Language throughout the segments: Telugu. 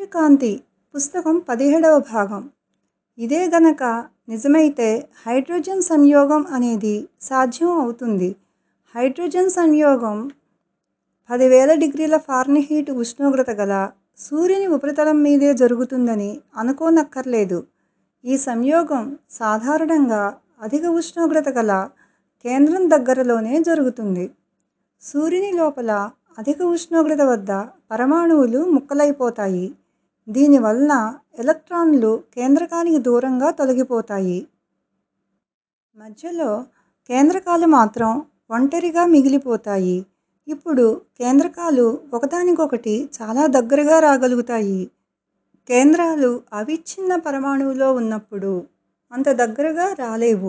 సూర్యకాంతి పుస్తకం పదిహేడవ భాగం ఇదే గనక నిజమైతే హైడ్రోజన్ సంయోగం అనేది సాధ్యం అవుతుంది హైడ్రోజన్ సంయోగం పదివేల డిగ్రీల ఫారెన్హీట్ ఉష్ణోగ్రత గల సూర్యుని ఉపరితలం మీదే జరుగుతుందని అనుకోనక్కర్లేదు ఈ సంయోగం సాధారణంగా అధిక ఉష్ణోగ్రత గల కేంద్రం దగ్గరలోనే జరుగుతుంది సూర్యుని లోపల అధిక ఉష్ణోగ్రత వద్ద పరమాణువులు ముక్కలైపోతాయి దీనివలన ఎలక్ట్రాన్లు కేంద్రకానికి దూరంగా తొలగిపోతాయి మధ్యలో కేంద్రకాలు మాత్రం ఒంటరిగా మిగిలిపోతాయి ఇప్పుడు కేంద్రకాలు ఒకదానికొకటి చాలా దగ్గరగా రాగలుగుతాయి కేంద్రాలు అవిచ్ఛిన్న పరమాణువులో ఉన్నప్పుడు అంత దగ్గరగా రాలేవు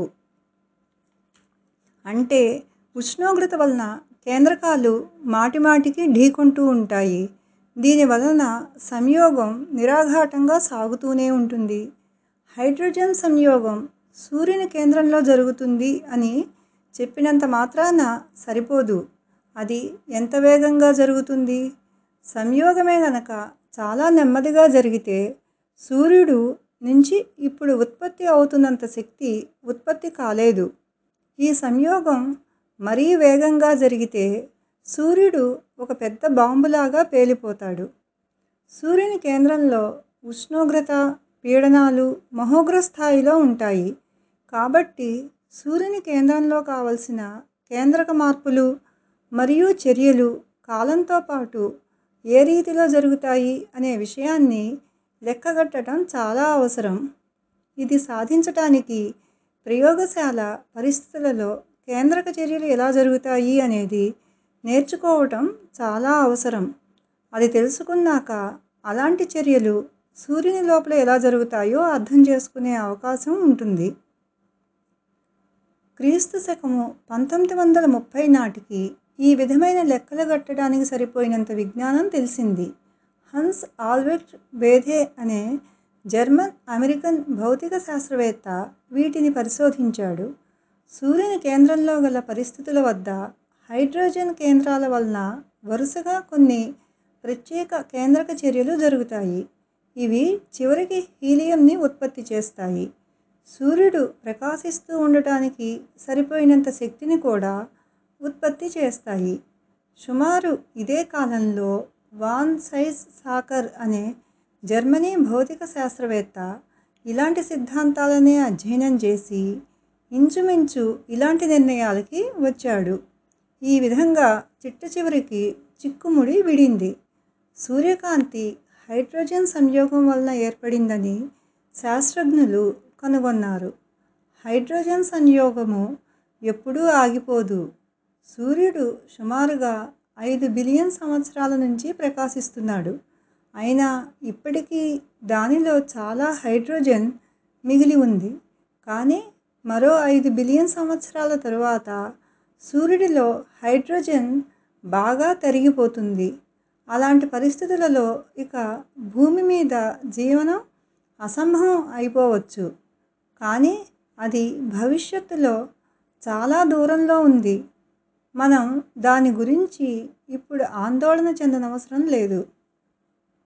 అంటే ఉష్ణోగ్రత వలన కేంద్రకాలు మాటిమాటికి ఢీకొంటూ ఉంటాయి దీని వలన సంయోగం నిరాఘాటంగా సాగుతూనే ఉంటుంది హైడ్రోజన్ సంయోగం సూర్యుని కేంద్రంలో జరుగుతుంది అని చెప్పినంత మాత్రాన సరిపోదు అది ఎంత వేగంగా జరుగుతుంది సంయోగమే గనక చాలా నెమ్మదిగా జరిగితే సూర్యుడు నుంచి ఇప్పుడు ఉత్పత్తి అవుతున్నంత శక్తి ఉత్పత్తి కాలేదు ఈ సంయోగం మరీ వేగంగా జరిగితే సూర్యుడు ఒక పెద్ద బాంబులాగా పేలిపోతాడు సూర్యుని కేంద్రంలో ఉష్ణోగ్రత పీడనాలు మహోగ్ర స్థాయిలో ఉంటాయి కాబట్టి సూర్యుని కేంద్రంలో కావలసిన కేంద్రక మార్పులు మరియు చర్యలు కాలంతో పాటు ఏ రీతిలో జరుగుతాయి అనే విషయాన్ని లెక్కగట్టడం చాలా అవసరం ఇది సాధించటానికి ప్రయోగశాల పరిస్థితులలో కేంద్రక చర్యలు ఎలా జరుగుతాయి అనేది నేర్చుకోవటం చాలా అవసరం అది తెలుసుకున్నాక అలాంటి చర్యలు సూర్యుని లోపల ఎలా జరుగుతాయో అర్థం చేసుకునే అవకాశం ఉంటుంది క్రీస్తు శకము పంతొమ్మిది వందల ముప్పై నాటికి ఈ విధమైన లెక్కలు కట్టడానికి సరిపోయినంత విజ్ఞానం తెలిసింది హన్స్ ఆల్బర్ట్ బేథే అనే జర్మన్ అమెరికన్ భౌతిక శాస్త్రవేత్త వీటిని పరిశోధించాడు సూర్యుని కేంద్రంలో గల పరిస్థితుల వద్ద హైడ్రోజన్ కేంద్రాల వలన వరుసగా కొన్ని ప్రత్యేక కేంద్రక చర్యలు జరుగుతాయి ఇవి చివరికి హీలియంని ఉత్పత్తి చేస్తాయి సూర్యుడు ప్రకాశిస్తూ ఉండటానికి సరిపోయినంత శక్తిని కూడా ఉత్పత్తి చేస్తాయి సుమారు ఇదే కాలంలో వాన్ సైజ్ సాకర్ అనే జర్మనీ భౌతిక శాస్త్రవేత్త ఇలాంటి సిద్ధాంతాలనే అధ్యయనం చేసి ఇంచుమించు ఇలాంటి నిర్ణయాలకి వచ్చాడు ఈ విధంగా చిట్ట చివరికి చిక్కుముడి విడింది సూర్యకాంతి హైడ్రోజన్ సంయోగం వలన ఏర్పడిందని శాస్త్రజ్ఞులు కనుగొన్నారు హైడ్రోజన్ సంయోగము ఎప్పుడూ ఆగిపోదు సూర్యుడు సుమారుగా ఐదు బిలియన్ సంవత్సరాల నుంచి ప్రకాశిస్తున్నాడు అయినా ఇప్పటికీ దానిలో చాలా హైడ్రోజన్ మిగిలి ఉంది కానీ మరో ఐదు బిలియన్ సంవత్సరాల తరువాత సూర్యుడిలో హైడ్రోజన్ బాగా తరిగిపోతుంది అలాంటి పరిస్థితులలో ఇక భూమి మీద జీవనం అసంభవం అయిపోవచ్చు కానీ అది భవిష్యత్తులో చాలా దూరంలో ఉంది మనం దాని గురించి ఇప్పుడు ఆందోళన చెందనవసరం లేదు